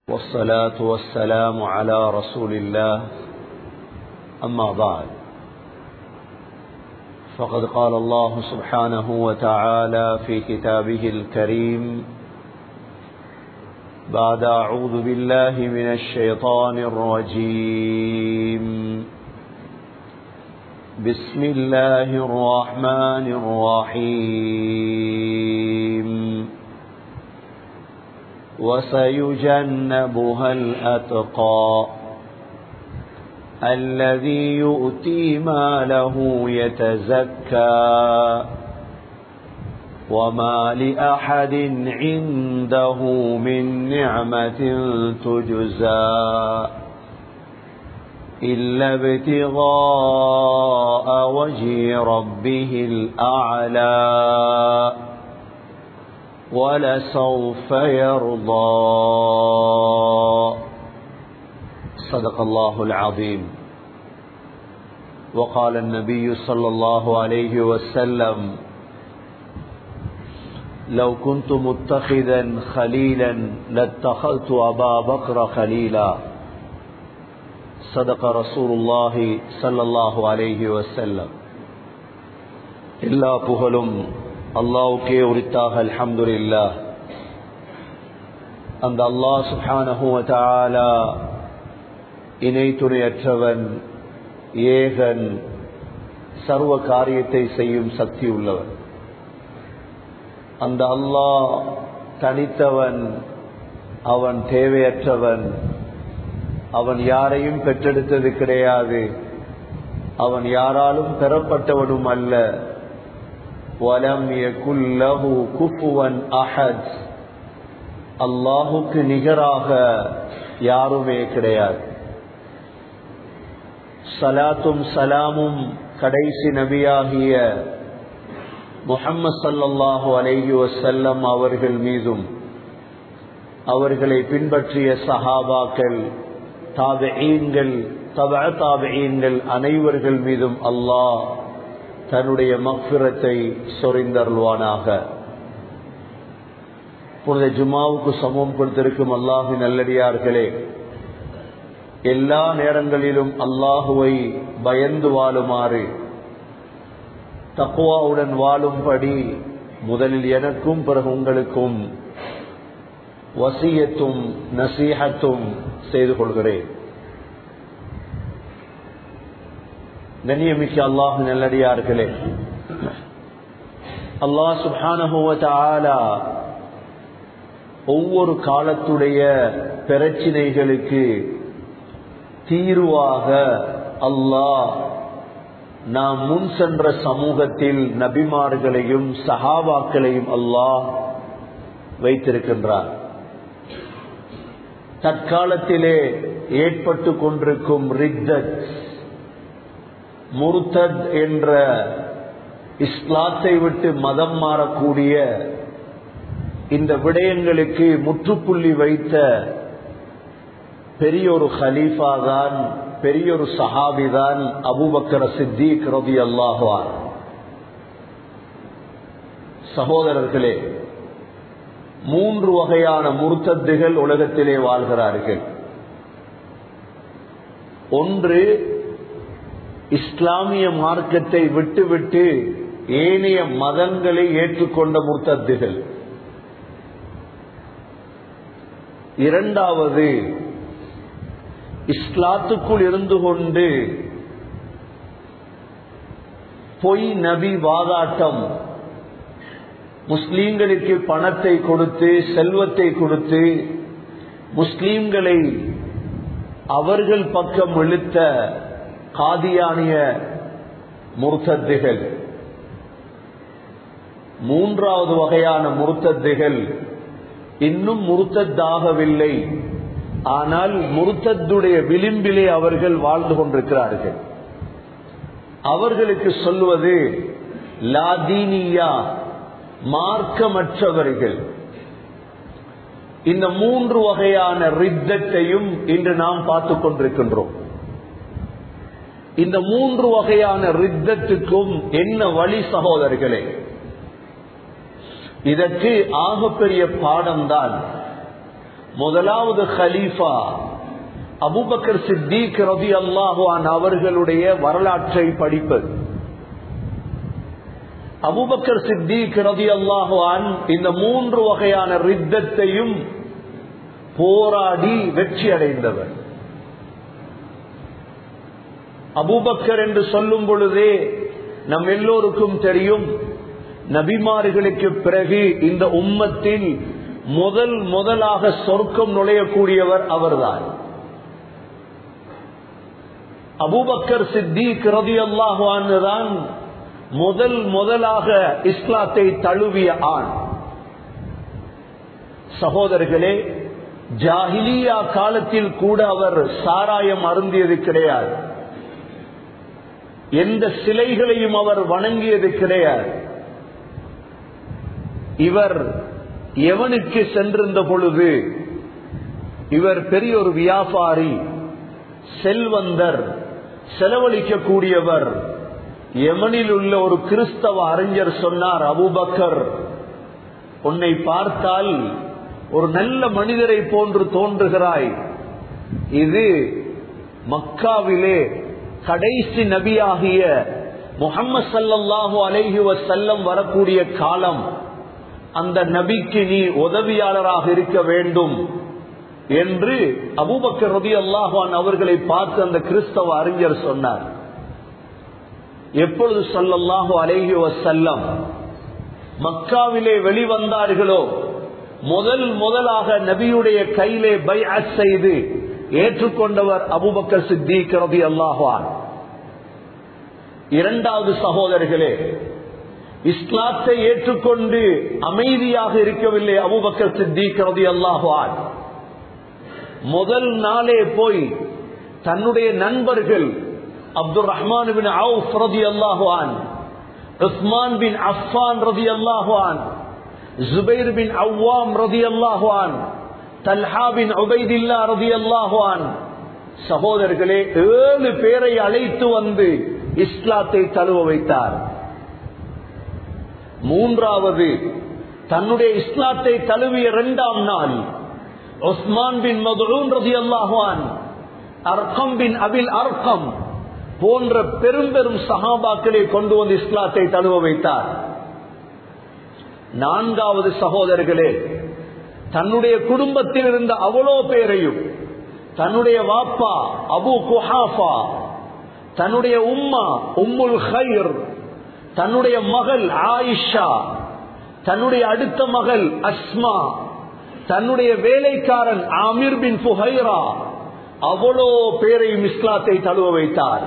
والصلاة والسلام على رسول الله أما بعد فقد قال الله سبحانه وتعالى في كتابه الكريم بعد أعوذ بالله من الشيطان الرجيم بسم الله الرحمن الرحيم وسيجنبها الأتقى الذي يؤتي ماله يتزكى وما لأحد عنده من نعمة تجزى إلا ابتغاء وجه ربه الأعلى ولسوف يرضى صدق الله العظيم وقال النبي صلى الله عليه وسلم لو كنت متخذا خليلا لاتخذت أبا بكر خليلا صدق رسول الله صلى الله عليه وسلم إلا புகழும் அல்லாவுக்கே உரித்தாக அல்ஹம்துலில்லா அந்த அல்லாஹ் சுஹானஹூவத்தாலா இணை துணையற்றவன் ஏகன் சர்வ காரியத்தை செய்யும் சக்தி உள்ளவன் அந்த அல்லாஹ் தனித்தவன் அவன் தேவையற்றவன் அவன் யாரையும் பெற்றெடுத்தது கிடையாது அவன் யாராலும் பெறப்பட்டவனும் அல்ல வலம் யகுல்லஹு குஃபுவன் அஹத் அல்லாஹுக்கு நிகராக யாருமே கிடையாது சலாத்தும் சலாமும் கடைசி நபியாகிய முஹம்மது சல்லல்லாஹு அலைஹி வசல்லம் அவர்கள் மீதும் அவர்களை பின்பற்றிய சஹாபாக்கள் தாபீன்கள் தப தாபீன்கள் அனைவர்கள் மீதும் அல்லாஹ் தன்னுடைய மக்பிரத்தை சொறிந்தருள்வானாக புனித ஜுமாவுக்கு சமூகம் கொடுத்திருக்கும் அல்லாஹு நல்லடியார்களே எல்லா நேரங்களிலும் அல்லாஹுவை பயந்து வாழுமாறு தக்குவாவுடன் வாழும்படி முதலில் எனக்கும் பிறகு உங்களுக்கும் வசியத்தும் நசீகத்தும் செய்து கொள்கிறேன் கண்ணியமிக்க அல்லாஹு நல்லடியார்களே அல்லாஹ் சுபானுவ ஒவ்வொரு காலத்துடைய பிரச்சினைகளுக்கு தீர்வாக அல்லாஹ் நாம் முன் சென்ற சமூகத்தில் நபிமார்களையும் சஹாபாக்களையும் அல்லாஹ் வைத்திருக்கின்றார் தற்காலத்திலே ஏற்பட்டு கொண்டிருக்கும் ரித்தத் முர்தத் என்ற இஸ்லாத்தை விட்டு மதம் மாறக்கூடிய இந்த விடயங்களுக்கு முற்றுப்புள்ளி வைத்த பெரியொரு ஹலீஃபா தான் பெரியொரு சஹாபி தான் அபுபக்கர சித்திக் ரவி அல்லாஹார் சகோதரர்களே மூன்று வகையான முர்த்தத்துகள் உலகத்திலே வாழ்கிறார்கள் ஒன்று இஸ்லாமிய மார்க்கத்தை விட்டுவிட்டு ஏனைய மதங்களை ஏற்றுக்கொண்ட முர்த்தத்துகள் இரண்டாவது இஸ்லாத்துக்குள் இருந்து கொண்டு பொய் நபி வாதாட்டம் முஸ்லீம்களுக்கு பணத்தை கொடுத்து செல்வத்தை கொடுத்து முஸ்லீம்களை அவர்கள் பக்கம் இழுத்த காதியானிய முர்த்தத்துகள் மூன்றாவது வகையான முர்த்தத்துகள் இன்னும் முருத்தத்தாகவில்லை ஆனால் முருத்தத்துடைய விளிம்பிலே அவர்கள் வாழ்ந்து கொண்டிருக்கிறார்கள் அவர்களுக்கு சொல்வது லாதீனியா மார்க்கமற்றவர்கள் இந்த மூன்று வகையான ரித்தத்தையும் இன்று நாம் பார்த்து கொண்டிருக்கின்றோம் இந்த மூன்று வகையான ரித்தத்துக்கும் என்ன வழி சகோதரர்களே இதற்கு ஆகப்பெரிய பாடம்தான் முதலாவது ஹலீஃபா அபுபக்கர் சித்திக் ரதி அல்லாஹுவான் அவர்களுடைய வரலாற்றை படிப்பது அபுபக்கர் சித்திக் ரதி அல்லாஹுவான் இந்த மூன்று வகையான ரித்தத்தையும் போராடி வெற்றி அடைந்தவர் அபூபக்கர் என்று சொல்லும் பொழுதே நம் எல்லோருக்கும் தெரியும் நபிமார்களுக்கு பிறகு இந்த உம்மத்தில் முதல் முதலாக சொர்க்கம் நுழையக்கூடியவர் அவர்தான் அபூபக்கர் சித்திக் ரதி அல்லாஹான் முதல் முதலாக இஸ்லாத்தை தழுவிய ஆண் சகோதரர்களே ஜாஹிலியா காலத்தில் கூட அவர் சாராயம் அருந்தியது கிடையாது எந்த சிலைகளையும் அவர் வணங்கியது கிடையாது இவர் எவனுக்கு சென்றிருந்த பொழுது இவர் பெரிய ஒரு வியாபாரி செல்வந்தர் செலவழிக்கக்கூடியவர் யமனில் உள்ள ஒரு கிறிஸ்தவ அறிஞர் சொன்னார் அபுபக்கர் உன்னை பார்த்தால் ஒரு நல்ல மனிதரை போன்று தோன்றுகிறாய் இது மக்காவிலே கடைசி நபியாகிய முகம்மது சல்லாஹூ அலைஹி வசல்லம் வரக்கூடிய காலம் அந்த நபிக்கு நீ உதவியாளராக இருக்க வேண்டும் என்று அபூபக்கர் ரதி அல்லாஹான் அவர்களை பார்த்து அந்த கிறிஸ்தவ அறிஞர் சொன்னார் எப்பொழுது சொல்லல்லாஹு அலைஹி வசல்லம் மக்காவிலே வெளிவந்தார்களோ முதல் முதலாக நபியுடைய கையிலே பை செய்து ஏற்றுக்கொண்டவர் அபுபக்கர் சித்திக் ரதி அல்லாஹான் இரண்டாவது சகோதரர்களே இஸ்லாத்தை ஏற்றுக்கொண்டு அமைதியாக இருக்கவில்லை அபுபக்கர் சித்திக் ரதி அல்லாஹான் முதல் நாளே போய் தன்னுடைய நண்பர்கள் அப்துல் ரஹ்மான் பின் அவுஃப் ரதி அல்லாஹான் உஸ்மான் பின் அஃபான் ரதி அல்லாஹான் ஜுபைர் பின் அவ்வாம் ரதி அல்லாஹான் தல்ஹா பின் உபைதில்லா ரதி அல்லாஹான் சகோதரர்களே ஏழு பேரை அழைத்து வந்து இஸ்லாத்தை தழுவ வைத்தார் மூன்றாவது தன்னுடைய இஸ்லாத்தை தழுவிய இரண்டாம் நாள் உஸ்மான் பின் மதுரூன் ரதி அல்லாஹான் அர்க்கம் பின் அபில் அர்க்கம் போன்ற பெரும் பெரும் சகாபாக்களை கொண்டு வந்து இஸ்லாத்தை தழுவ வைத்தார் நான்காவது சகோதரர்களே தன்னுடைய குடும்பத்தில் இருந்த அவ்வளோ பேரையும் தன்னுடைய வாப்பா அபு குஹாஃபா தன்னுடைய உம்மா உம்முல் ஹைர் தன்னுடைய மகள் ஆயிஷா தன்னுடைய அடுத்த மகள் அஸ்மா தன்னுடைய வேலைக்காரன் ஆமிர் பின் புஹைரா அவ்வளோ பேரையும் இஸ்லாத்தை தழுவ வைத்தார்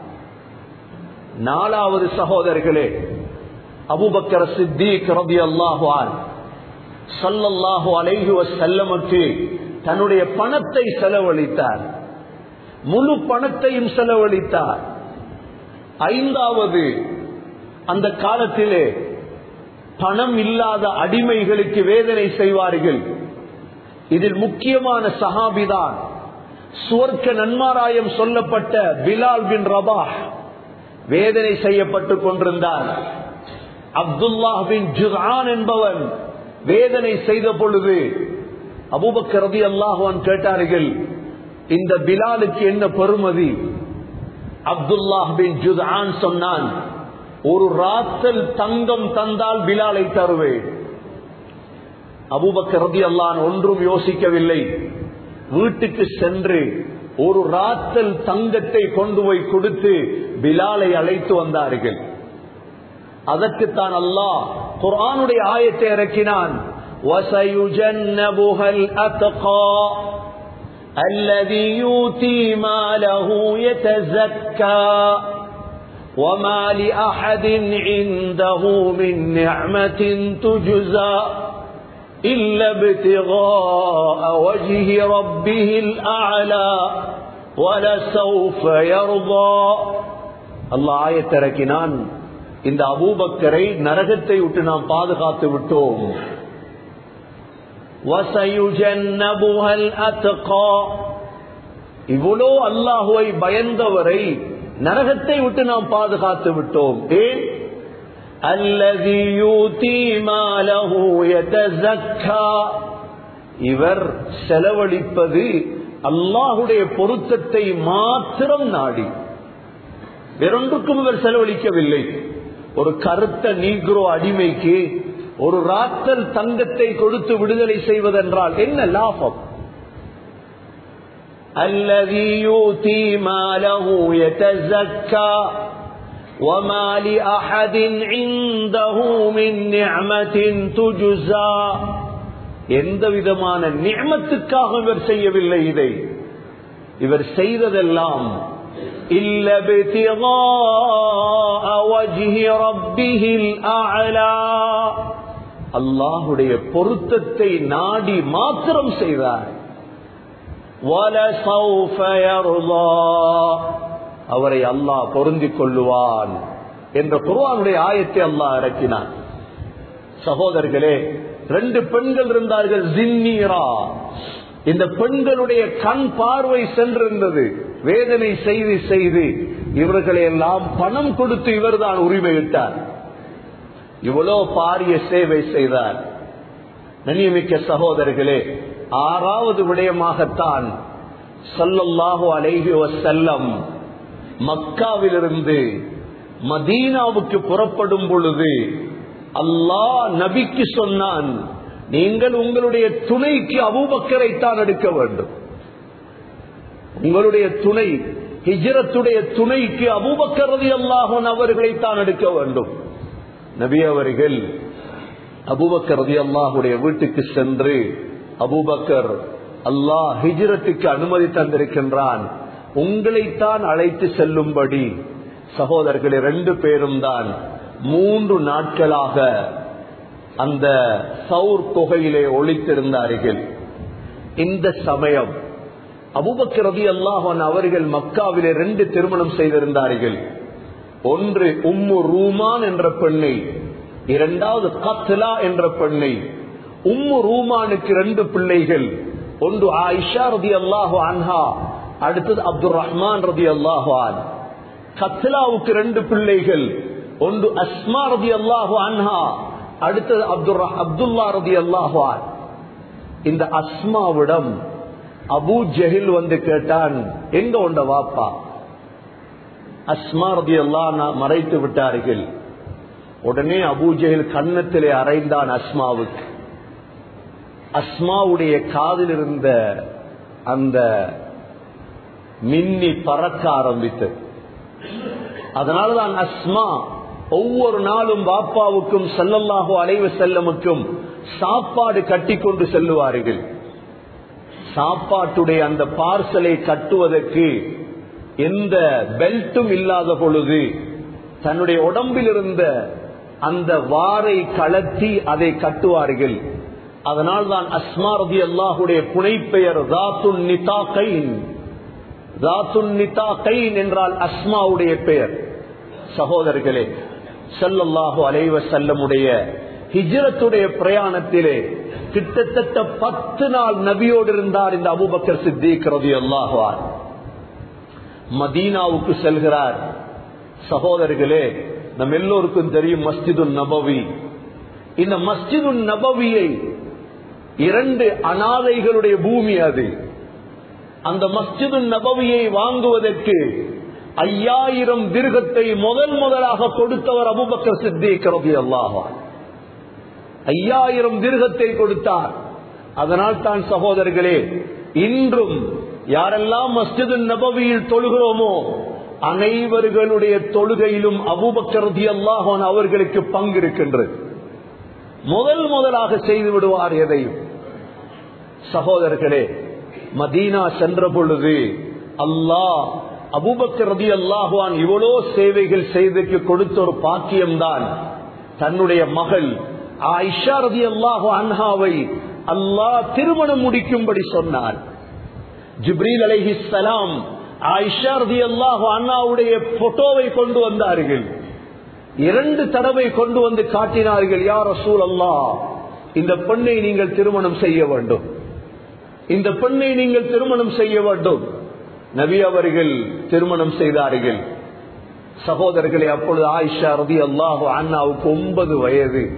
நாலாவது சகோதரர்களே அபுபக்கர சித்திக் ரபி அல்லாஹுவான் சல்லல்லாஹு அலைஹி வசல்லமுக்கு தன்னுடைய பணத்தை செலவழித்தார் முழு பணத்தையும் செலவழித்தார் ஐந்தாவது அந்த காலத்திலே பணம் இல்லாத அடிமைகளுக்கு வேதனை செய்வார்கள் இதில் முக்கியமான சஹாபிதான் சுவர்க்க நன்மாராயம் சொல்லப்பட்ட பிலால் பின் ரபாஹ் வேதனை செய்யப்பட்டுக் கொண்டிருந்தார் அப்துல்லாஹ் பின் ஜுஹான் என்பவன் வேதனை செய்த பொழுது அபூபக்கர் ரதி அல்லாஹான் கேட்டார்கள் இந்த பிலாலுக்கு என்ன பெருமதி அப்துல்லாஹ் பின் ஜுதான் சொன்னான் ஒரு ராத்தல் தங்கம் தந்தால் பிலாலை தருவேன் அபூபக்கர் ரதி அல்லான் ஒன்றும் யோசிக்கவில்லை வீட்டுக்கு சென்று ஒரு ராத்தல் தங்கத்தை கொண்டு போய் கொடுத்து பிலாலை அழைத்து வந்தார்கள் அதற்குத்தான் அல்லாஹ் குர்ஆனுடைய ஆயத்தை இறக்கினான் وَسَيُجَنَّبُهَا الْأَتْقَى الَّذِي يُؤْتِي مَالَهُ يَتَزَكَّى وَمَا لِأَحَدٍ عِندَهُ مِن نِّعْمَةٍ تُجْزَى إِلَّا ابْتِغَاءَ وَجْهِ رَبِّهِ الْأَعْلَى وَلَسَوْفَ يَرْضَى அல்லாஹ் ஆயத்தை இறக்கினான் இந்த அபூபக்கரை நரகத்தை விட்டு நாம் பாதுகாத்து விட்டோம் இவ்வளோ அல்லாஹுவை பயந்தவரை நரகத்தை விட்டு நாம் பாதுகாத்து விட்டோம் ஏன் இவர் செலவழிப்பது அல்லாஹுடைய பொருத்தத்தை மாத்திரம் நாடி வேறொன்றுக்கும் இவர் செலவழிக்கவில்லை ஒரு கருத்த நீக்ரோ அடிமைக்கு ஒரு ராத்தல் தங்கத்தை கொடுத்து விடுதலை செய்வதென்றால் என்ன லாபம் الذي يؤتي ماله يتزكى وما لأحد عنده من نعمة تجزى எந்த விதமான நியமத்துக்காக இவர் செய்யவில்லை இதை இவர் செய்ததெல்லாம் இல்ல அல்லாஹுடைய பொருத்தத்தை நாடி மாத்திரம் செய்தார் அவரை அல்லாஹ் பொருந்திக் கொள்ளுவான் என்ற குர்வானுடைய ஆயத்தை அல்லாஹ் இறக்கினான் சகோதரர்களே ரெண்டு பெண்கள் இருந்தார்கள் ஜின்னீரா இந்த பெண்களுடைய கண் பார்வை சென்றிருந்தது வேதனை செய்து செய்து இவர்களை எல்லாம் பணம் கொடுத்து இவர்தான் உரிமையிட்டார் இவ்வளோ பாரிய சேவை செய்தார் நனியமிக்க சகோதரர்களே ஆறாவது விடயமாகத்தான் சொல்லல்லாஹு அலைஹி வசல்லம் மக்காவிலிருந்து மதீனாவுக்கு புறப்படும் பொழுது அல்லாஹ் நபிக்கு சொன்னான் நீங்கள் உங்களுடைய துணைக்கு அபூபக்கரை தான் எடுக்க வேண்டும் உங்களுடைய துணை ஹிஜரத்துடைய துணைக்கு அபூபக்கரதி அல்லாஹன் அவர்களை தான் எடுக்க வேண்டும் நபி அவர்கள் அபூபக்கரதி அல்லாஹுடைய வீட்டுக்கு சென்று அபூபக்கர் அல்லாஹ் ஹிஜரத்துக்கு அனுமதி தந்திருக்கின்றான் உங்களைத்தான் அழைத்து செல்லும்படி சகோதரர்களே ரெண்டு பேரும் தான் மூன்று நாட்களாக அந்த சவுர் தொகையிலே ஒழித்திருந்தார்கள் இந்த சமயம் அபுபக்கரதி அல்லாஹன் அவர்கள் மக்காவிலே ரெண்டு திருமணம் செய்திருந்தார்கள் ஒன்று உம்மு ரூமான் என்ற பெண்ணை இரண்டாவது கத்லா என்ற பெண்ணை உம்மு ரூமானுக்கு ரெண்டு பிள்ளைகள் ஒன்று ஆயிஷா ரதி அல்லாஹு அன்ஹா அடுத்தது அப்துல் ரஹ்மான் ரதி அல்லாஹான் கத்லாவுக்கு ரெண்டு பிள்ளைகள் ஒன்று அஸ்மா ரதி அல்லாஹு அன்ஹா அடுத்தது அப்துல் அப்துல்லா ரதி அல்லாஹான் இந்த அஸ்மாவிடம் அபூ ஜஹில் வந்து கேட்டான் எங்க உண்ட வாப்பா அஸ்மா ரதி அல்லா மறைத்து விட்டார்கள் உடனே அபூ ஜஹில் கன்னத்திலே அறைந்தான் அஸ்மாவுக்கு அஸ்மாவுடைய காதில் இருந்த அந்த மின்னி பறக்க ஆரம்பித்தது அதனாலதான் அஸ்மா ஒவ்வொரு நாளும் பாப்பாவுக்கும் செல்லல்லாஹோ அலைவ செல்லமுக்கும் சாப்பாடு கட்டி கொண்டு செல்லுவார்கள் சாப்பாட்டுடைய அந்த பார்சலை கட்டுவதற்கு எந்த பெல்ட்டும் இல்லாத பொழுது தன்னுடைய உடம்பில் இருந்த அந்த வாரை கலத்தி அதை கட்டுவார்கள் அதனால் தான் அஸ்மா ரதி அல்லாஹுடைய புனைப்பெயர் தாத்துன் நிதா கைன் தாத்துன் நிதா கைன் என்றால் அஸ்மாவுடைய பெயர் சகோதரர்களே செல்லல்லாஹு அலைவ செல்லமுடைய ஹிஜரத்துடைய பிரயாணத்திலே கிட்டத்தட்ட பத்து நாள் நபியோடு இருந்தார் இந்த அபுபக்கர் சித்திக் ரதி அல்லாஹுவார் மதீனாவுக்கு செல்கிறார் சகோதரர்களே நம் எல்லோருக்கும் தெரியும் மஸ்ஜிது நபவி இந்த மஸ்ஜிது நபவியை இரண்டு அனாதைகளுடைய பூமி அது அந்த மஸ்ஜிது நபவியை வாங்குவதற்கு ஐயாயிரம் திருகத்தை முதல் முதலாக கொடுத்தவர் அபுபக்கர் சித்திக் ரதி அல்லாஹார் ஐயாயிரம் திருகத்தை கொடுத்தார் அதனால் தான் சகோதரர்களே இன்றும் யாரெல்லாம் மஸ்ஜிது நபவியில் தொழுகிறோமோ அனைவர்களுடைய தொழுகையிலும் அபுபக்கரதி அல்லாஹான் அவர்களுக்கு பங்கு இருக்கின்றது முதல் முதலாக செய்து விடுவார் எதையும் சகோதரர்களே மதீனா சென்ற பொழுது அல்லாஹ் அபுபக்கரதி அல்லாஹான் இவ்வளோ சேவைகள் செய்தற்கு கொடுத்த ஒரு பாக்கியம்தான் தன்னுடைய மகள் ஆயிஷா ரதி அல்லாஹு அன்ஹாவை அல்லாஹ் திருமணம் முடிக்கும்படி சொன்னார் ஜிப்ரீல் அலைஹி சலாம் ஆயிஷா ரதி அல்லாஹு அண்ணாவுடைய போட்டோவை கொண்டு வந்தார்கள் இரண்டு தடவை கொண்டு வந்து காட்டினார்கள் யார் ரசூல் அல்லா இந்த பெண்ணை நீங்கள் திருமணம் செய்ய வேண்டும் இந்த பெண்ணை நீங்கள் திருமணம் செய்ய வேண்டும் நபி அவர்கள் திருமணம் செய்தார்கள் சகோதரர்களே அப்பொழுது ஆயிஷா ரதி அல்லாஹு அண்ணாவுக்கு ஒன்பது வயது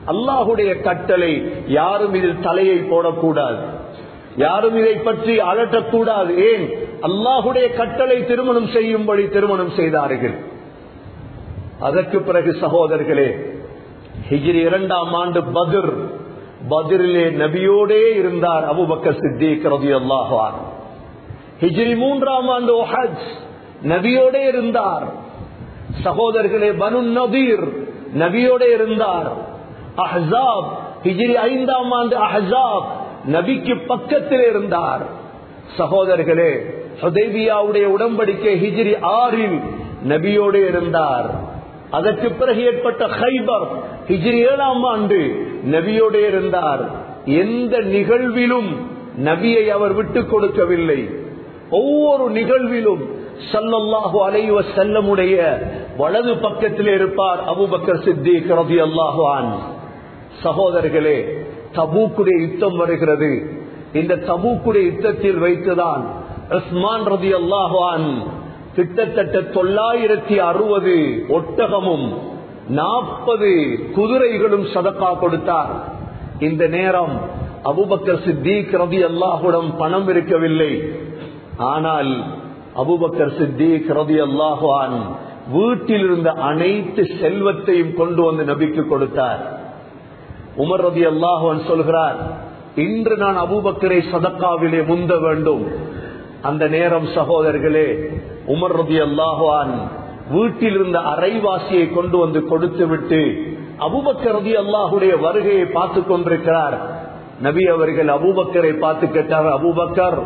அல்லாஹுடைய கட்டளை யாரும் இதில் தலையை போடக்கூடாது யாரும் இதை பற்றி அலட்டக்கூடாது ஏன் அல்லாஹுடைய கட்டளை திருமணம் செய்யும்படி திருமணம் செய்தார்கள் அதற்கு பிறகு சகோதரர்களே ஹிஜ்ரி இரண்டாம் ஆண்டு பத்ர் பத்ரிலே நபியோடே இருந்தார் அபுபக்கர் சித்திக் ரதி அல்லாஹான் ஹிஜ்ரி மூன்றாம் ஆண்டு ஹஜ் நபியோடே இருந்தார் சகோதரர்களே பனு நதீர் நபியோடே இருந்தார் அஹ்சாப் ஹிஜ்ரி ஐந்தாம் ஆண்டு அஹ்சாப் நபிக்கு பக்கத்தில் இருந்தார் சகோதரர்களே ஹுதைபியாவுடைய உடன்படிக்கை ஹிஜ்ரி ஆறில் நபியோடு இருந்தார் அதற்கு பிறகு ஏற்பட்ட ஹைபர் ஹிஜ்ரி ஏழாம் ஆண்டு நபியோடு இருந்தார் எந்த நிகழ்விலும் நபியை அவர் விட்டுக் கொடுக்கவில்லை ஒவ்வொரு நிகழ்விலும் சல்லல்லாஹு அலைவ செல்லமுடைய வலது பக்கத்தில் இருப்பார் அபுபக்கர் சித்திக் ரதி அல்லாஹான் சகோதரர்களே தபூக்குடைய யுத்தம் வருகிறது இந்த தபூக்குடைய யுத்தத்தில் வைத்துதான் உஸ்மான் ரதி அல்லாஹான் கிட்டத்தட்ட தொள்ளாயிரத்தி அறுபது ஒட்டகமும் நாற்பது குதிரைகளும் சதக்கா கொடுத்தார் இந்த நேரம் அபுபக்கர் சித்திக் ரதி அல்லாஹுடன் பணம் இருக்கவில்லை ஆனால் அபுபக்கர் சித்திக் ரதி அல்லாஹான் வீட்டில் இருந்த அனைத்து செல்வத்தையும் கொண்டு வந்து நபிக்கு கொடுத்தார் உமர் ரதி அல்லாஹான் சொல்கிறார் இன்று நான் அபூபக்கரை சதக்காவிலே முந்த வேண்டும் அந்த நேரம் சகோதரர்களே உமர் ரதி அல்லாஹான் வீட்டில் இருந்த அரைவாசியை கொண்டு வந்து கொடுத்து விட்டு அபூபக்கர் ரதி அல்லாஹுடைய வருகையை பார்த்து கொண்டிருக்கிறார் நபி அவர்கள் அபூபக்கரை பார்த்து கேட்டார் அபூபக்கர்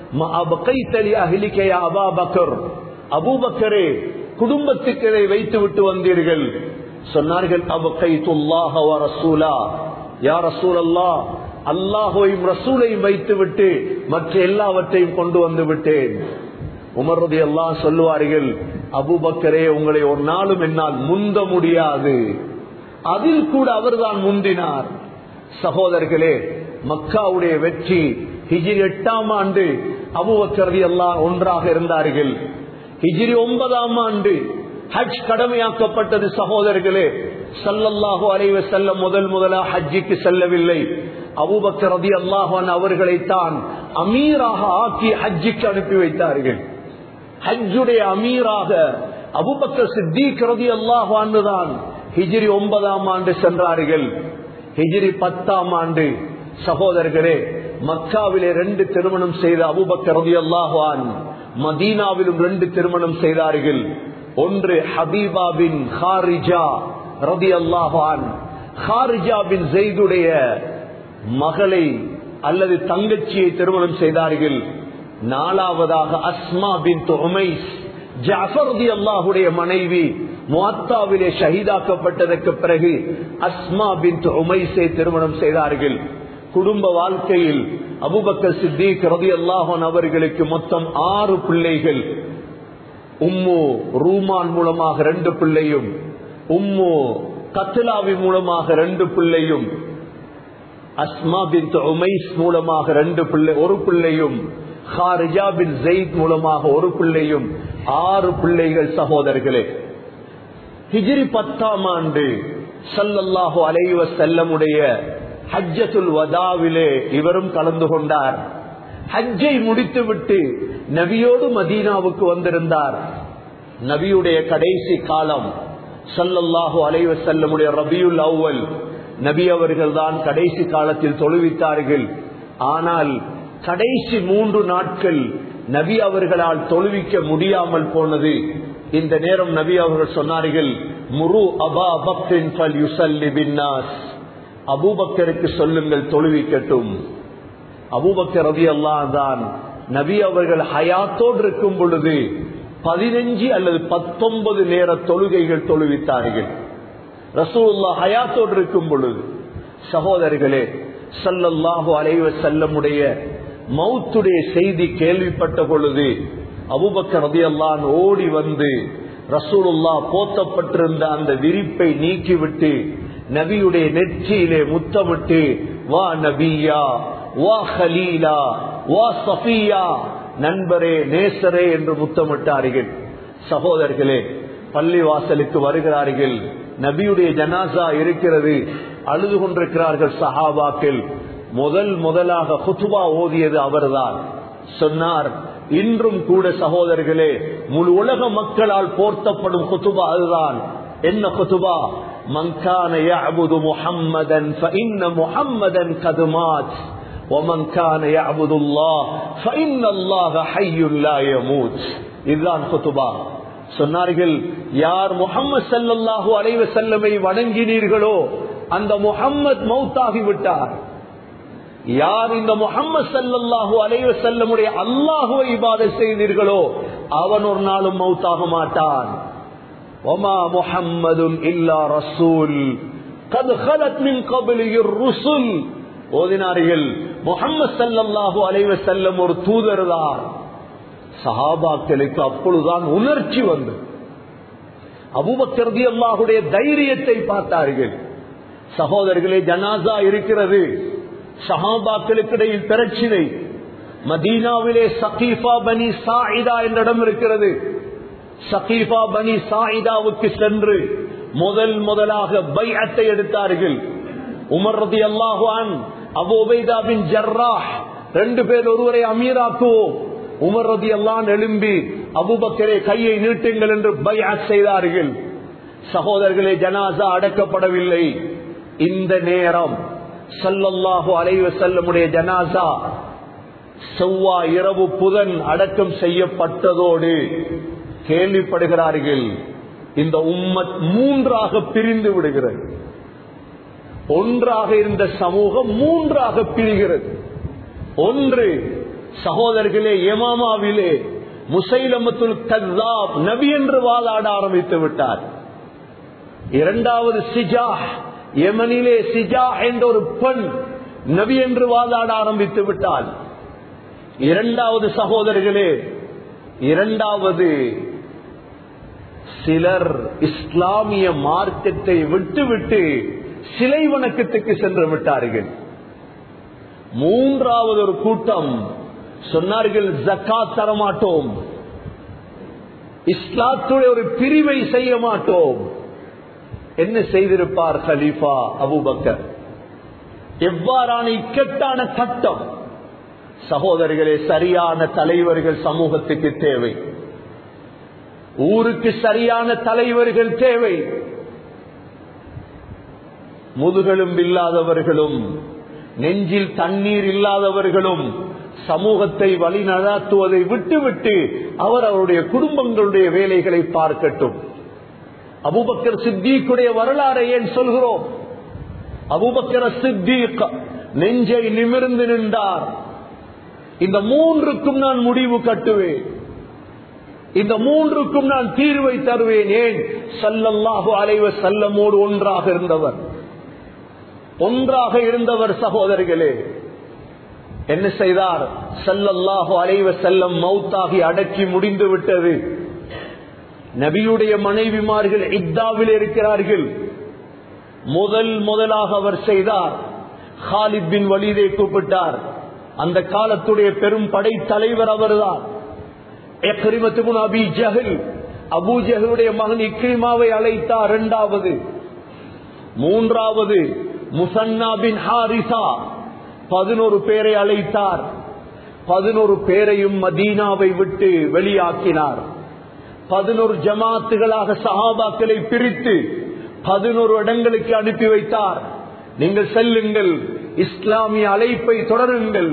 அபாபக்கர் அபூபக்கரே குடும்பத்துக்கு இதை வைத்து விட்டு வந்தீர்கள் சொன்னார்கள் அல்லாஹையும் ரசூலையும் வைத்து விட்டு மற்ற எல்லாவற்றையும் கொண்டு வந்து விட்டேன் உமர்றது எல்லாம் சொல்லுவார்கள் அபுபக்கரே உங்களை ஒரு நாளும் என்னால் முந்த முடியாது அதில் கூட அவர்தான் முந்தினார் சகோதரர்களே மக்காவுடைய வெற்றி ஹிஜிரி எட்டாம் ஆண்டு அபுபக்கரதி எல்லாம் ஒன்றாக இருந்தார்கள் ஹிஜிரி ஒன்பதாம் ஆண்டு ஹஜ் கடமையாக்கப்பட்டது சகோதரர்களே சல்லல்லாஹு அலைவ செல்ல முதல் முதலா ஹஜ்ஜிக்கு செல்லவில்லை அபுபக்கர் ரதி அல்லாஹான் அவர்களைத்தான் அமீராக ஆக்கி ஹஜ்ஜிக்கு அனுப்பி வைத்தார்கள் ஹஜ்ஜுடைய அமீராக அபுபக்கர் சித்திக் ரதி அல்லாஹான் தான் ஹிஜிரி ஒன்பதாம் ஆண்டு சென்றார்கள் ஹிஜிரி பத்தாம் ஆண்டு சகோதரர்களே மக்காவிலே ரெண்டு திருமணம் செய்த அபுபக்கர் ரதி அல்லாஹான் மதீனாவிலும் ரெண்டு திருமணம் செய்தார்கள் ஒன்று ஹபீபா பின் ஹாரிஜா ரதி அல்லாஹான் ஹாரிஜா பின் ஜெய்துடைய மகளை அல்லது தங்கச்சியை திருமணம் செய்தார்கள் நாலாவதாக அஸ்மா பின் உமைஸ் ஜாஃபர்தி அல்லாஹுடைய மனைவி முவாத்தாவிலே ஷஹீதாக்கப்பட்டதற்கு பிறகு அஸ்மா பின் உமைஸை திருமணம் செய்தார்கள் குடும்ப வாழ்க்கையில் அபுபக்கர் சித்திக் ரதி அல்லாஹன் அவர்களுக்கு மொத்தம் ஆறு பிள்ளைகள் உம்மு ரூமான் மூலமாக ரெண்டு பிள்ளையும் உம்மு கத்லாவி மூலமாக ரெண்டு பிள்ளையும் அஸ்மா பின் உமைஸ் மூலமாக ரெண்டு பிள்ளை ஒரு பிள்ளையும் ஹாரிஜா பின் ஜெயித் மூலமாக ஒரு பிள்ளையும் ஆறு பிள்ளைகள் சகோதரர்களே ஹிஜிரி பத்தாம் ஆண்டு சல்லல்லாஹு அலைவ செல்லமுடைய ஹஜ்ஜத்துல் வதாவிலே இவரும் கலந்து கொண்டார் ஹஜ்ஜை முடித்துவிட்டு நபியோடு மதீனாவுக்கு வந்திருந்தார் நபியுடைய கடைசி காலம் சல்லல்லாஹு அலைவ செல்லமுடைய ரபியுல் அவ்வல் நபி அவர்கள் தான் கடைசி காலத்தில் தொழுவித்தார்கள் ஆனால் கடைசி மூன்று நாட்கள் நபி அவர்களால் தொழுவிக்க முடியாமல் போனது இந்த நேரம் நபி அவர்கள் சொன்னார்கள் முரு அபா பக்ரின் அபூபக்கருக்கு சொல்லுங்கள் தொழுவிக்கட்டும் அபூபக்கர் ரவி அல்லா தான் நபி அவர்கள் ஹயாத்தோடு இருக்கும் பொழுது பதினஞ்சு அல்லது பத்தொன்பது நேர தொழுகைகள் தொழுவித்தார்கள் ரசூல்லா ஹயாத்தோடு இருக்கும் பொழுது சகோதரர்களே சல்லல்லாஹு அலைவ செல்லமுடைய மௌத்துடைய செய்தி கேள்விப்பட்ட பொழுது அபுபக்கர் ரதி அல்லான் ஓடி வந்து ரசூலுல்லா போத்தப்பட்டிருந்த அந்த விரிப்பை நீக்கிவிட்டு நபியுடைய நெற்றியிலே முத்தமிட்டு வா நபியா வா ஹலீலா வா சஃபியா நண்பரே நேசரே என்று முத்தமிட்டார்கள் சகோதரர்களே பள்ளி வாசலுக்கு வருகிறார்கள் நபியுடைய ஜனாசா இருக்கிறது அழுது கொண்டிருக்கிறார்கள் சஹாபாக்கள் முதல் முதலாக குத்துபா ஓதியது அவர்தான் சொன்னார் இன்றும் கூட சகோதரர்களே முழு உலக மக்களால் போர்த்தப்படும் குத்துபா அதுதான் என்ன குத்துபா மங்கான يعبد محمدا فإن محمدا قد مات ومن كان يعبد الله فإن الله حي لا يموت இதுதான் குத்துபா சொன்னார்கள் யார் முகம்மது சல்லல்லாஹு அலைவ செல்லமை வணங்கினீர்களோ அந்த முகம்மது மௌத்தாகி விட்டார் யார் இந்த முகம்மது சல்லல்லாஹு அலைவ செல்லமுடைய அல்லாஹுவை இபாத செய்தீர்களோ அவன் ஒரு நாளும் மௌத்தாக மாட்டான் ஒமா முஹம்மதுன் இல்லா ரசூல் قد خلت من قبله الرسل ஓதினார்கள் முகம்மது சல்லல்லாஹு அலைவ செல்லம் ஒரு தூதர் தான் சஹாபாக்களுக்கு அப்பொழுதுதான் உணர்ச்சி வந்து அபுபக்கர்தி அல்லாஹுடைய தைரியத்தை பார்த்தார்கள் சகோதரர்களே ஜனாசா இருக்கிறது சஹாபாக்களுக்கிடையில் பிரச்சினை மதீனாவிலே சகீஃபா பனி சாயிதா என்ற இடம் இருக்கிறது சகீஃபா பனி சாயிதாவுக்கு சென்று முதல் முதலாக பைஅத்தை எடுத்தார்கள் உமர் ரதி அல்லாஹான் அபோபைதா பின் ஜர்ராஹ் ரெண்டு பேர் ஒருவரை அமீராக்குவோம் உமர் ரதி அல்லான் எழும்பி அபுபக்கரே கையை நீட்டுங்கள் என்று பைஅத் செய்தார்கள் சகோதரர்களே ஜனாசா அடக்கப்படவில்லை இந்த நேரம் சல்லல்லாஹு அலைவ செல்லமுடைய ஜனாசா செவ்வாய் இரவு புதன் அடக்கம் செய்யப்பட்டதோடு கேள்விப்படுகிறார்கள் இந்த உம்மத் மூன்றாக பிரிந்து விடுகிறது ஒன்றாக இருந்த சமூகம் மூன்றாக பிரிகிறது ஒன்று சகோதரர்களே எமாமாவிலே முசைலமத்துல் கல்லாப் நபி என்று வாதாட ஆரம்பித்து விட்டார் இரண்டாவது சிஜா யமனிலே சிஜா என்ற ஒரு பெண் நபி என்று வாதாட ஆரம்பித்து விட்டால் இரண்டாவது சகோதரர்களே இரண்டாவது சிலர் இஸ்லாமிய மார்க்கத்தை விட்டுவிட்டு சிலை வணக்கத்துக்கு சென்று விட்டார்கள் மூன்றாவது ஒரு கூட்டம் சொன்னார்கள் ஜக்காத் தரமாட்டோம் இஸ்லாத்துடைய ஒரு பிரிவை செய்ய மாட்டோம் என்ன செய்திருப்பார் ஹலீஃபா அபுபக்கர் எவ்வாறான இக்கட்டான சட்டம் சகோதரர்களே சரியான தலைவர்கள் சமூகத்துக்கு தேவை ஊருக்கு சரியான தலைவர்கள் தேவை முதுகெலும்பு இல்லாதவர்களும் நெஞ்சில் தண்ணீர் இல்லாதவர்களும் சமூகத்தை வழி நடாத்துவதை விட்டுவிட்டு அவர் அவருடைய குடும்பங்களுடைய வேலைகளை பார்க்கட்டும் அபுபக்கர் சித்திக்குடைய வரலாறை ஏன் சொல்கிறோம் அபுபக்கர சித்திக் நெஞ்சை நிமிர்ந்து நின்றார் இந்த மூன்றுக்கும் நான் முடிவு கட்டுவேன் இந்த மூன்றுக்கும் நான் தீர்வை தருவேன் ஏன் சல்லல்லாஹு அலைவ செல்லமோடு ஒன்றாக இருந்தவர் ஒன்றாக இருந்தவர் சகோதரிகளே என்ன செய்தார் சல்லல்லாஹு அலைவ செல்லம் மௌத்தாகி அடக்கி முடிந்து விட்டது நபியுடைய மனைவிமார்கள் இத்தாவில் இருக்கிறார்கள் முதல் முதலாக அவர் செய்தார் ஹாலித் பின் வலிதை கூப்பிட்டார் அந்த காலத்துடைய பெரும் படை தலைவர் அவர்தான் அபி ஜஹல் அபு ஜஹலுடைய மகன் இக்ரிமாவை அழைத்தார் இரண்டாவது மூன்றாவது முசன்னா பின் ஹாரிசா பதினோரு பேரை அழைத்தார் பதினோரு பேரையும் மதீனாவை விட்டு வெளியாக்கினார் பதினோரு ஜமாத்துகளாக சஹாபாக்களை பிரித்து பதினோரு இடங்களுக்கு அனுப்பி வைத்தார் நீங்கள் செல்லுங்கள் இஸ்லாமிய அழைப்பை தொடருங்கள்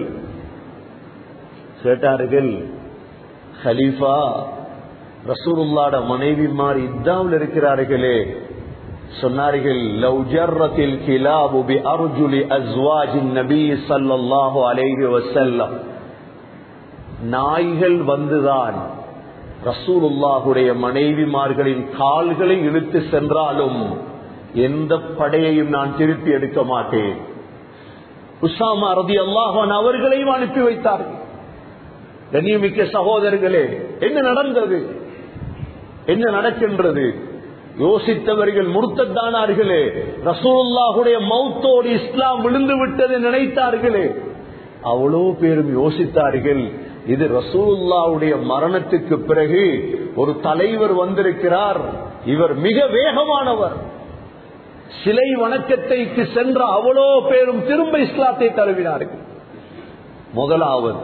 கேட்டார்கள் ஹலீஃபா ரசூலுல்லாட மனைவிமார் இத்தாவில் இருக்கிறார்களே சொன்னார்கள் லவ் ஜர்ரத்தில் கிலாபு பி அர்ஜுலி அஸ்வாஜின் நபி ஸல்லல்லாஹு அலைஹி வஸல்லம் நாய்கள் வந்துதான் ரசூலுல்லாஹுடைய மனைவிமார்களின் கால்களை இழுத்து சென்றாலும் எந்த படையையும் நான் திருப்பி எடுக்க மாட்டேன் உசாமா ரதி அல்லாஹான் அவர்களையும் அனுப்பி வைத்தார்கள் கண்ணியமிக்க சகோதரர்களே என்ன நடந்தது என்ன நடக்கின்றது யோசித்தவர்கள் முர்த்தத்தானார்களே ரசூலுல்லாஹுடைய மௌத்தோடு இஸ்லாம் விழுந்து விட்டது நினைத்தார்களே அவ்வளோ பேரும் யோசித்தார்கள் இது ரசூலுல்லாவுடைய மரணத்துக்கு பிறகு ஒரு தலைவர் வந்திருக்கிறார் இவர் மிக வேகமானவர் சிலை வணக்கத்தைக்கு சென்ற அவ்வளோ பேரும் திரும்ப இஸ்லாத்தை தழுவினார்கள் முதலாவது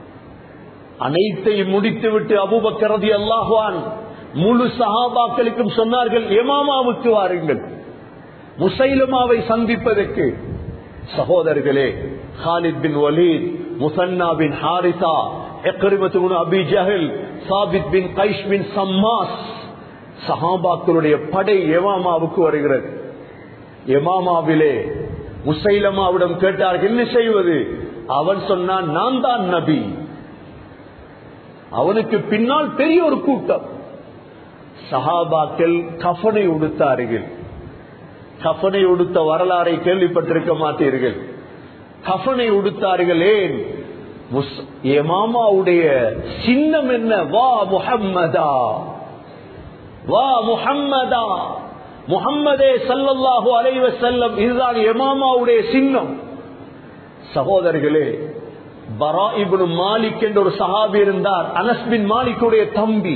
அனைத்தையும் முடித்துவிட்டு அபுபக்கரதி அல்லாஹுவான் முழு சஹாபாக்களுக்கும் சொன்னார்கள் எமாமாவுக்கு வாருங்கள் முசைலமாவை சந்திப்பதற்கு சகோதரர்களே Khalid bin Walid Muthanna bin Haritha எக்கரிமத்து அபி ஜஹல் சாபித் பின் கைஷ் பின் சம்மாஸ் சஹாபாக்களுடைய படை எமாமாவுக்கு வருகிறது எமாமாவிலே முசைலமாவிடம் கேட்டார்கள் என்ன செய்வது அவன் சொன்னான் நான் தான் நபி அவனுக்கு பின்னால் பெரிய ஒரு கூட்டம் சஹாபாக்கள் கஃனை உடுத்தார்கள் கஃனை உடுத்த வரலாறை கேள்விப்பட்டிருக்க மாட்டீர்கள் கஃனை உடுத்தார்கள் ஏன் மாமாவுடைய சின்னம் என்ன வா முஹம்மதா வா முஹம்மதா முகம்மதே சல்லல்லாஹு அலைவ செல்லம் இதுதான் எமாமாவுடைய சின்னம் சகோதரர்களே பரா இப்னு மாலிக் என்ற ஒரு சஹாபி இருந்தார் அனஸ் பின் மாலிக்குடைய தம்பி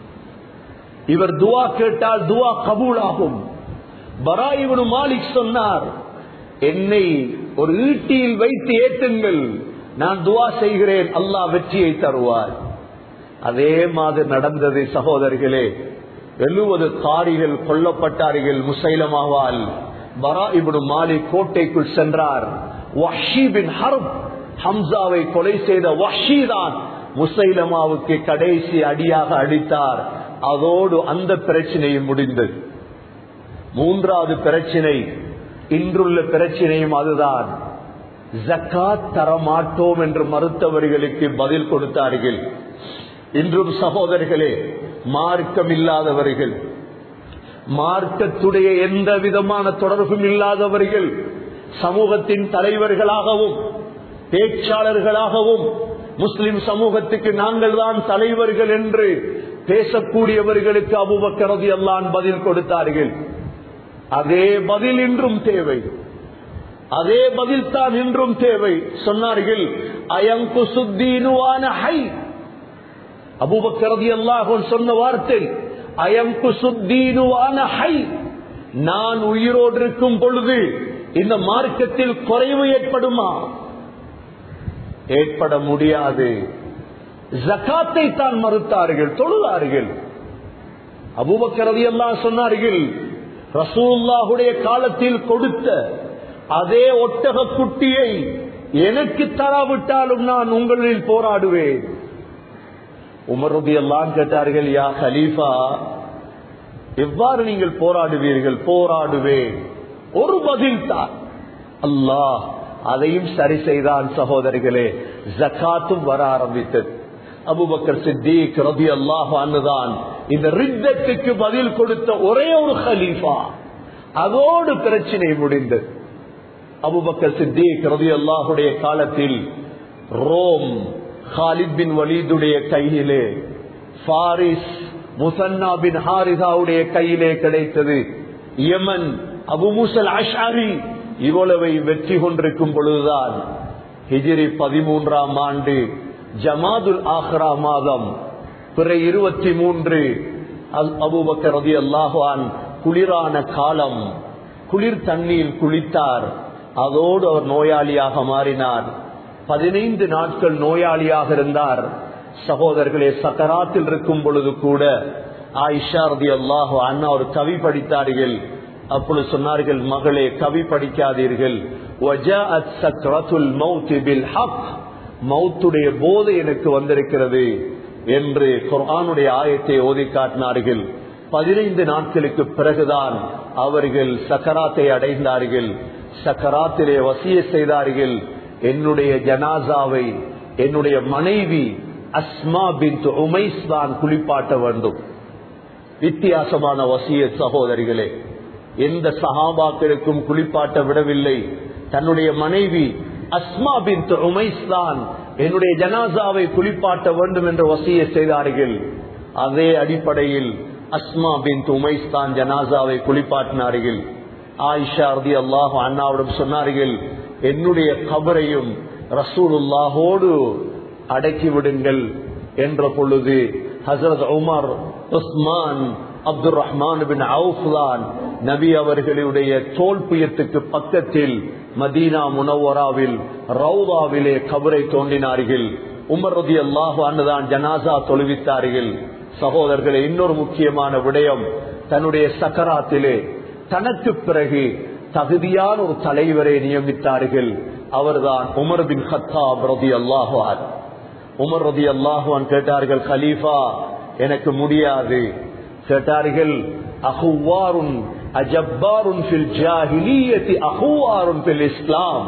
இவர் துவா கேட்டால் துவா கபூலாகும் பரா இப்னு மாலிக் சொன்னார் என்னை ஒரு ஈட்டியில் வைத்து ஏற்றுங்கள் நான் துவா செய்கிறேன் அல்லாஹ் வெற்றியை தருவார் அதே மாதிரி நடந்தது சகோதரர்களே எழுபது காரிகள் கொல்லப்பட்டார்கள் முசைலமாவால் பரா இப்னு மாலிக் கோட்டைக்குள் சென்றார் வஹ்ஷி பின் ஹர்ப் ஹம்சாவை கொலை செய்த வஷி தான் முசைலமாவுக்கு கடைசி அடியாக அடித்தார் அதோடு அந்த பிரச்சனையும் முடிந்தது மூன்றாவது பிரச்சனை இன்றுள்ள பிரச்சனையும் அதுதான் ஜக்காத் தரமாட்டோம் என்று மறுத்தவர்களுக்கு பதில் கொடுத்தார்கள் இன்றும் சகோதரர்களே மார்க்கம் இல்லாதவர்கள் மார்க்கத்துடைய எந்த விதமான தொடர்பும் இல்லாதவர்கள் சமூகத்தின் தலைவர்களாகவும் பேச்சாளர்களாகவும் முஸ்லிம் சமூகத்துக்கு நாங்கள் தான் தலைவர்கள் என்று பேசக்கூடியவர்களுக்கு அபுபக்கரது எல்லாம் பதில் கொடுத்தார்கள் அதே பதில் இன்றும் தேவை அதே பதில் தான் இன்றும் தேவை சொன்னார்கள் அயங்கு சுத்தீனுவான ஹை அபுபக்கரதி அல்லாஹ் சொன்ன வார்த்தை அயங்கு சுத்தீனுவான ஹை நான் உயிரோடு இருக்கும் பொழுது இந்த மார்க்கத்தில் குறைவு ஏற்படுமா ஏற்பட முடியாது ஜக்காத்தை தான் மறுத்தார்கள் தொழுதார்கள் அபுபக்கரதி எல்லாம் சொன்னார்கள் ரசூல்லாஹுடைய காலத்தில் கொடுத்த அதே ஒட்டக குட்டியை எனக்கு தராவிட்டாலும் நான் உங்களில் போராடுவேன் உமருதி எல்லாம் கேட்டார்கள் யா ஹலீஃபா எவ்வாறு நீங்கள் போராடுவீர்கள் போராடுவேன் ஒரு பதில் தான் அல்லாஹ் அதையும் சரி செய்தான் சகோதரிகளே ஜக்காத்தும் வர ஆரம்பித்தது அபுபக்கர் சித்திக் ரபி அல்லாஹ் அன்னுதான் இந்த ரித்தத்துக்கு பதில் கொடுத்த ஒரே ஒரு ஹலீஃபா அதோடு பிரச்சனை முடிந்தது அபுபக்கர் சித்திக் ரபி அல்லாஹுடைய காலத்தில் ரோம் ஹாலித் பின் வலீதுடைய கையிலே பாரிஸ் முசன்னா பின் ஹாரிதாவுடைய கையிலே கிடைத்தது யமன் அபு முசல் அஷாரி இவ்வளவை வெற்றி கொண்டிருக்கும் பொழுதுதான் ஹிஜிரி பதிமூன்றாம் ஆண்டு ஜமாதுல் ஆஹ்ரா மாதம் பிற இருபத்தி மூன்று அபுபக்கர் ரதி அல்லாஹான் குளிரான காலம் குளிர் தண்ணீர் குளித்தார் அதோடு அவர் நோயாளியாக மாறினார் பதினைந்து நாட்கள் நோயாளியாக இருந்தார் சகோதரர்களே சக்கராத்தில் இருக்கும் பொழுது கூட ஆயிஷா ரதி அல்லாஹு அண்ணா ஒரு கவி படித்தார்கள் அப்பொழுது சொன்னார்கள் மகளே கவி படிக்காதீர்கள் மௌத்துடைய போதை எனக்கு வந்திருக்கிறது என்று குர்ஆனுடைய ஆயத்தை ஓதி காட்டினார்கள் பதினைந்து நாட்களுக்கு பிறகுதான் அவர்கள் சக்கராத்தை அடைந்தார்கள் சக்கராத்திலே வசிய செய்தார்கள் என்னுடைய ஜனாசாவை என்னுடைய மனைவி அஸ்மா பின் உமைஸ் தான் குளிப்பாட்ட வேண்டும் வித்தியாசமான வசிய சகோதரிகளே எந்த சஹாபாக்களுக்கும் குளிப்பாட்ட விடவில்லை தன்னுடைய மனைவி அஸ்மா பின் உமைஸ் தான் என்னுடைய ஜனாசாவை குளிப்பாட்ட வேண்டும் என்று வசிய செய்தார்கள் அதே அடிப்படையில் அஸ்மா பின் உமைஸ் தான் ஜனாசாவை குளிப்பாட்டினார்கள் ஆயிஷா ரதி அல்லாஹ் அண்ணாவிடம் சொன்னார்கள் என்னுடைய கபரையும் ரசூலுல்லாஹோடு அடக்கி விடுங்கள் என்ற பொழுது Hazrat Umar Usman Abdul Rahman bin Awf தான் நபி அவர்களுடைய தோல் புயத்துக்கு பக்கத்தில் மதீனா முனவராவில் ரவுதாவிலே கபரை தோண்டினார்கள் உமர் ரதி அல்லாஹு தான் ஜனாசா தொழுவித்தார்கள் சகோதரர்களே இன்னொரு முக்கியமான விடயம் தன்னுடைய சக்கராத்திலே தனக்கு பிறகு தகுதியான ஒரு தலைவரை நியமித்தார்கள் அவர்தான் உமர் பின் ஹத்தாப் ரதி அல்லாஹுவான் உமர் ரதி அல்லாஹுவான் கேட்டார்கள் கலீஃபா எனக்கு முடியாது கேட்டார்கள் அஹுவாருன் அஜப்பாருன் ஃபில் ஜாஹிலியத்தி அஹுவாருன் ஃபில் இஸ்லாம்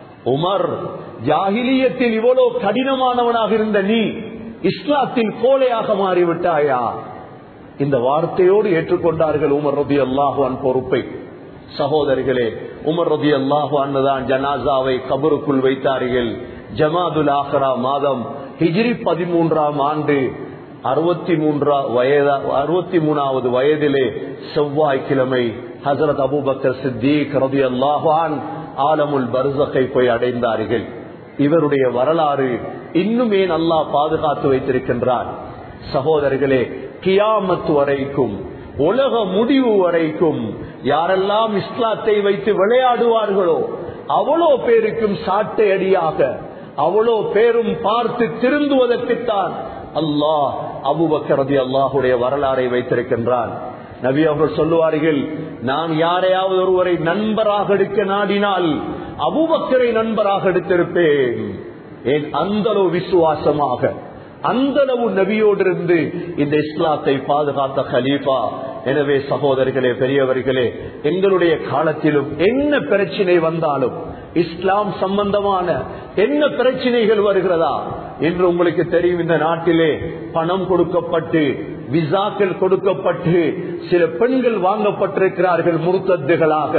உமர் ஜாகிலியத்தில் இவ்வளவு கடினமானவனாக இருந்த நீ இஸ்லாத்தில் கோலையாக மாறிவிட்டாயா இந்த வார்த்தையோடு ஏற்றுக்கொண்டார்கள் உமர் ரபி அல்லாஹுவான் பொறுப்பை சகோதரிகளே உமர் ரபி அல்லாஹுவான் தான் ஜனாசாவை கபருக்குள் வைத்தார்கள் ஜமாதுல் ஆஹரா மாதம் ஹிஜ்ரி பதிமூன்றாம் ஆண்டு அறுபத்தி மூன்றா வயதா அறுபத்தி மூணாவது வயதிலே செவ்வாய்க்கிழமை ஹசரத் அபுபக்கர் சித்திக் ரபி அல்லாஹான் ஆலமுல் பர்சகை போய் அடைந்தார்கள் இவருடைய வரலாறு இன்னுமே நல்லா பாதுகாத்து வைத்திருக்கின்றார் சகோதரர்களே கியாமத் வரைக்கும் உலக முடிவு வரைக்கும் யாரெல்லாம் இஸ்லாத்தை வைத்து விளையாடுவார்களோ அவ்வளோ பேருக்கும் சாட்டை அடியாக அவ்வளோ பேரும் பார்த்து திருந்துவதற்குத்தான் அல்லாஹ் அபுபக்கரதி அல்லாஹுடைய வரலாறை வைத்திருக்கின்றான் நபி அவர்கள் சொல்லுவார்கள் நான் யாரையாவது ஒருவரை நண்பராக எடுக்க நாடினால் அபுபக்கரை நண்பராக எடுத்திருப்பேன் ஏன் அந்தளவு விசுவாசமாக அந்தளவு நபியோடு இருந்து இந்த இஸ்லாத்தை பாதுகாத்த ஹலீஃபா எனவே சகோதரர்களே பெரியவர்களே எங்களுடைய காலத்திலும் என்ன பிரச்சனை வந்தாலும் இஸ்லாம் சம்பந்தமான என்ன பிரச்சனைகள் வருகிறதா என்று உங்களுக்கு தெரியும் இந்த நாட்டிலே பணம் கொடுக்கப்பட்டு விசாக்கள் கொடுக்கப்பட்டு சில பெண்கள் வாங்கப்பட்டிருக்கிறார்கள் முருத்தத்துகளாக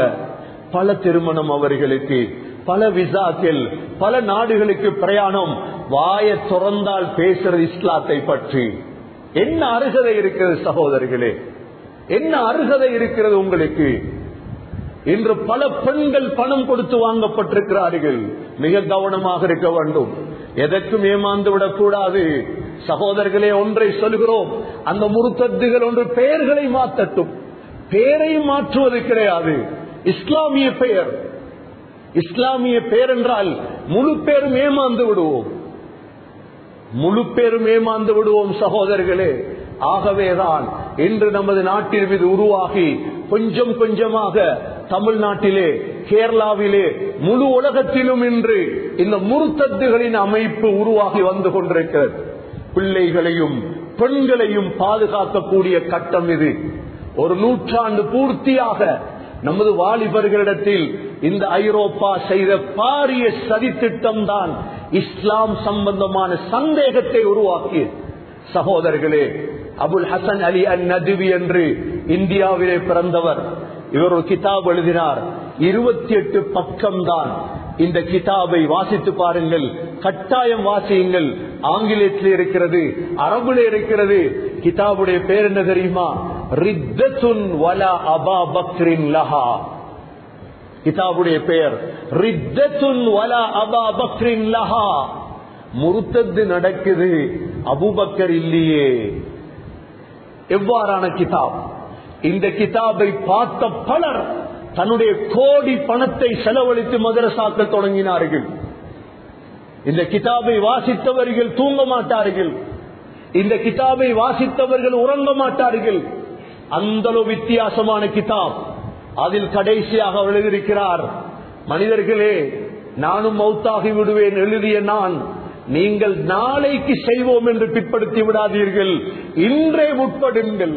பல திருமணம் அவர்களுக்கு பல விசாக்கள் பல நாடுகளுக்கு பிரயாணம் வாய துறந்தால் பேசுறது இஸ்லாத்தை பற்றி என்ன அருகதை இருக்கிறது சகோதரர்களே என்ன அருகதை இருக்கிறது உங்களுக்கு இன்று பல பெண்கள் பணம் கொடுத்து வாங்கப்பட்டிருக்கிறார்கள் மிக கவனமாக இருக்க வேண்டும் எதற்கும் ஏமாந்து விடக்கூடாது சகோதரர்களே ஒன்றை சொல்கிறோம் அந்த முருத்தத்துகள் ஒன்று பெயர்களை மாற்றட்டும் பெயரை மாற்றுவது கிடையாது இஸ்லாமிய பெயர் இஸ்லாமிய பெயர் என்றால் முழு பேரும் ஏமாந்து விடுவோம் முழு பேரும் ஏமாந்து விடுவோம் சகோதரர்களே ஆகவேதான் இன்று நமது நாட்டில் இது உருவாகி கொஞ்சம் கொஞ்சமாக தமிழ்நாட்டிலே கேரளாவிலே முழு உலகத்திலும் இன்று இந்த முருத்தத்துகளின் அமைப்பு உருவாகி வந்து கொண்டிருக்கிறது பிள்ளைகளையும் பெண்களையும் பாதுகாக்கக்கூடிய கட்டம் இது ஒரு நூற்றாண்டு பூர்த்தியாக நமது வாலிபர்களிடத்தில் இந்த ஐரோப்பா செய்த பாரிய சதித்திட்டம் தான் இஸ்லாம் சம்பந்தமான சந்தேகத்தை உருவாக்கிய சகோதரர்களே அபுல் ஹசன் அலி அல் நதுவி என்று இந்தியாவிலே பிறந்தவர் இவர் ஒரு கிதாப் எழுதினார் இருபத்தி எட்டு பக்கம் தான் இந்த கிதாபை வாசித்து பாருங்கள் கட்டாயம் வாசியுங்கள் ஆங்கிலத்தில் இருக்கிறது அரபுல இருக்கிறது கிதாபுடைய பேர் என்ன தெரியுமா ரித்தத்துன் வலா அபா பக்ரின் லஹா கிதாபுடைய பெயர் ரித்தத்துன் வலா அபா பக்ரின் லஹா முருத்தது நடக்குது அபுபக்கர் இல்லையே எவ்வாறான கிதாப் இந்த கிதாபை பார்த்த பலர் தன்னுடைய கோடி பணத்தை செலவழித்து மதரசாக்கள் தொடங்கினார்கள் இந்த கிதாபை வாசித்தவர்கள் தூங்க மாட்டார்கள் இந்த கிதாபை வாசித்தவர்கள் உறங்க மாட்டார்கள் அந்த வித்தியாசமான கிதாப் அதில் கடைசியாக எழுதியிருக்கிறார் மனிதர்களே நானும் மௌத்தாகி விடுவேன் எழுதிய நான் நீங்கள் நாளைக்கு செய்வோம் என்று பிற்படுத்தி விடாதீர்கள் இன்றே முற்படுங்கள்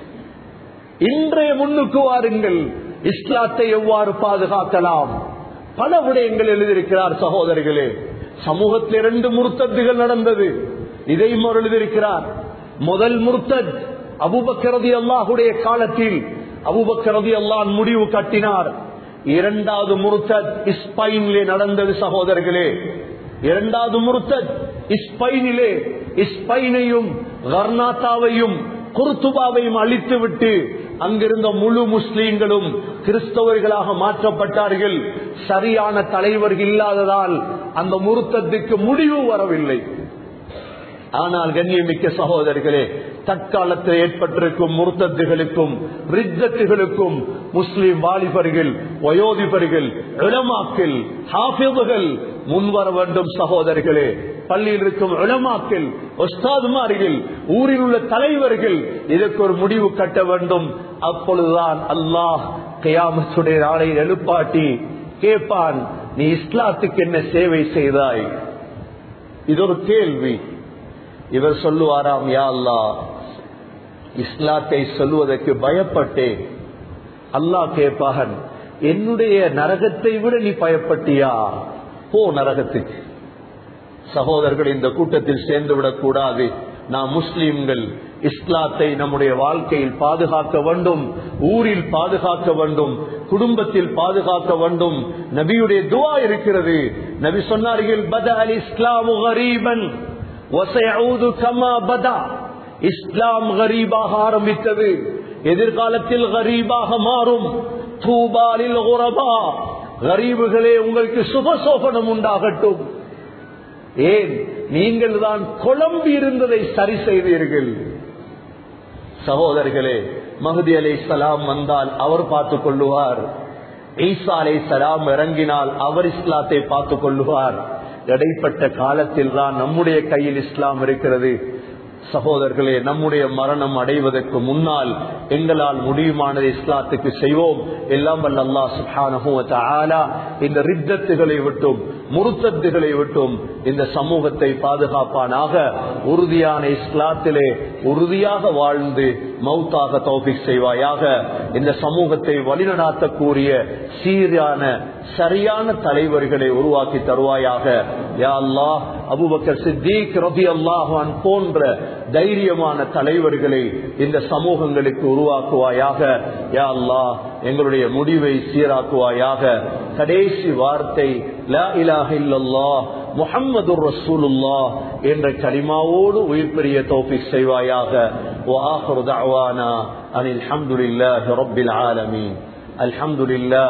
இன்றைய முன்னுக்கு வாருங்கள் இஸ்லாத்தை எவ்வாறு பாதுகாக்கலாம் பல விடயங்கள் எழுதியிருக்கிறார் சகோதரிகளே சமூகத்தில் இரண்டு முருத்தத்துகள் நடந்தது இதையும் அவர் எழுதியிருக்கிறார் முதல் முருத்தத் அபுபக்கரதி அல்லாஹுடைய காலத்தில் அபுபக்கரதி அல்லான் முடிவு கட்டினார் இரண்டாவது முருத்தத் இஸ்பைனிலே நடந்தது சகோதரர்களே இரண்டாவது முருத்தத் இஸ்பைனிலே இஸ்பைனையும் கர்நாத்தாவையும் குர்துபாவையும் அழித்துவிட்டு அங்கிருந்த முழு முஸ்லீம்களும் கிறிஸ்தவர்களாக மாற்றப்பட்டார்கள் சரியான தலைவர்கள் இல்லாததால் அந்த முருத்தத்துக்கு முடிவு வரவில்லை ஆனால் கண்ணியமிக்க சகோதரர்களே தற்காலத்தில் ஏற்பட்டிருக்கும் முர்த்தத்துகளுக்கும் ரித்தத்துகளுக்கும் முஸ்லிம் வாலிபர்கள் வயோதிபர்கள் இளமாக்கள் ஹாஃபிதுகள் முன்வர வேண்டும் சகோதரர்களே பள்ளியில் இருக்கும் இளமாக்கள் ஒஸ்தாதுமார்கள் ஊரில் உள்ள தலைவர்கள் இதற்கு ஒரு முடிவு கட்ட வேண்டும் அப்பொழுதுதான் அல்லாஹ் கயாமத்துடைய நாளை எழுப்பாட்டி கேட்பான் நீ இஸ்லாத்துக்கு என்ன சேவை செய்தாய் இது ஒரு கேள்வி இவர் சொல்லுவாராம் யா அல்லா இஸ்லாத்தை சொல்லுவதற்கு பயப்பட்டேன் அல்லாஹ் கேட்பாகன் என்னுடைய நரகத்தை விட நீ பயப்பட்டியா போ நரகத்துக்கு சகோதரர்கள் இந்த கூட்டத்தில் சேர்ந்து விடக்கூடாது நாம் முஸ்லிம்கள் இஸ்லாத்தை நம்முடைய வாழ்க்கையில் பாதுகாக்க வேண்டும் ஊரில் பாதுகாக்க வேண்டும் குடும்பத்தில் பாதுகாக்க வேண்டும் நபியுடைய துவா இருக்கிறது நபி சொன்னார்கள் பத அல் இஸ்லாமு கரீபன் கமா பதா இஸ்லாம் கரீபாக ஆரம்பித்தது எதிர்காலத்தில் கரீபாக மாறும் தூபாலில் உறபா கரீபுகளே உங்களுக்கு சுபசோபனம் உண்டாகட்டும் ஏன் நீங்கள் தான் குழம்பி இருந்ததை சரி செய்தீர்கள் சகோதரர்களே மஹதி அலை சலாம் வந்தால் அவர் பார்த்துக் கொள்ளுவார் ஈசா அலை சலாம் இறங்கினால் அவர் இஸ்லாத்தை பார்த்துக் கொள்ளுவார் இடைப்பட்ட காலத்தில் தான் நம்முடைய கையில் இஸ்லாம் இருக்கிறது சகோதரர்களே நம்முடைய மரணம் அடைவதற்கு முன்னால் எங்களால் முடியுமானது இஸ்லாத்துக்கு செய்வோம் எல்லாம் வல்ல அல்லா சுஹானா இந்த ரித்தத்துகளை விட்டும் முருத்தத்துகளை விட்டும் இந்த சமூகத்தை பாதுகாப்பானாக உறுதியான இஸ்லாத்திலே உறுதியாக வாழ்ந்து மௌத்தாக தௌபிக் செய்வாயாக இந்த சமூகத்தை வழிநடாத்தக்கூடிய சீரான சரியான தலைவர்களை உருவாக்கி தருவாயாக யா அல்லாஹ் அபுபக்கர் சித்திக் ரபி அல்லாஹான் போன்ற தைரியமான தலைவர்களை இந்த சமூகங்களுக்கு உருவாக்குவாயாக யா அல்லாஹ் எங்களுடைய முடிவை சீராக்குவாயாக கடைசி வார்த்தை லா இலாஹ இல்லல்லாஹ் முஹம்மது ரசூலுல்லா என்ற கலிமாவோடு உயிர் பெரிய தோப்பிக் செய்வாயாக وآخر دعوانا أن الحمد لله رب العالمين الحمد لله